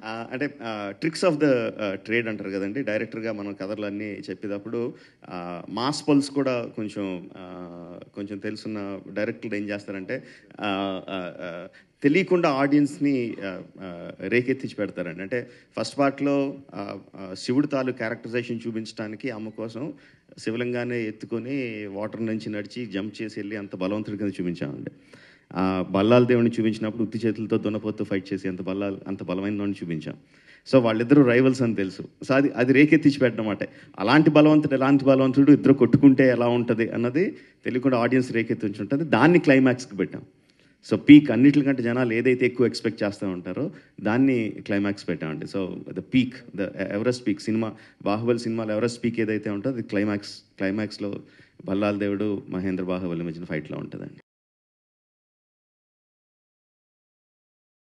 ఆ, అంటే tricks of the trade అంటారు కదండి డైరెక్టర్గా మనం కథలు అన్నీ చెప్పేటప్పుడు మాస్ పల్స్ కూడా కొంచెం ఆ, కొంచెం తెలుసున్న డైరెక్టర్లు ఏం చేస్తారంటే ఆ, ఆ, ఆ, తెలియకుండా ఆడియన్స్ని ఆ, ఆ, రేకెత్తించి పెడతారండి అంటే ఫస్ట్ పార్ట్లో శివుడు తాలూ క్యారెక్టరైజేషన్ చూపించడానికి అమ్మ కోసం శివలింగాన్ని ఎత్తుకొని వాటర్ నుంచి నడిచి జంప్ చేసి వెళ్ళి అంత బలవంతుడి కింద చూపించామండి ఆ బల్లాల దేవుడిని చూపించినప్పుడు ఉత్తి చేతులతో దున్నపోతూ ఫైట్ చేసి అంత బల్లాలు అంత బలమైన వాడిని చూపించాం సో వాళ్ళిద్దరూ రైవల్స్ అని తెలుసు సో అది అది రేకెత్తించి పెట్టడం అంటే అలాంటి బలవంతుడు ఎలాంటి బలవంతుడు ఇద్దరు కొట్టుకుంటే ఎలా ఉంటుంది అన్నది తెలియకుండా ఆడియన్స్ రేకెత్తించి ఉంటుంది దాన్ని క్లైమాక్స్కి పెట్టాం సో పీక్ అన్నిటికంటే జనాలు ఏదైతే ఎక్కువ ఎక్స్పెక్ట్ చేస్తూ ఉంటారో దాన్ని క్లైమాక్స్ పెట్టామండి so the peak the Everest peak cinema Baahubali సినిమాలో ఎవరెస్ట్ పీక్ ఏదైతే ఉంటుందో అది క్లైమాక్స్ క్లైమాక్స్లో బల్లాల దేవుడు మహేంద్ర బాహుబలి మధ్యన ఫైట్లో ఉంటుందండి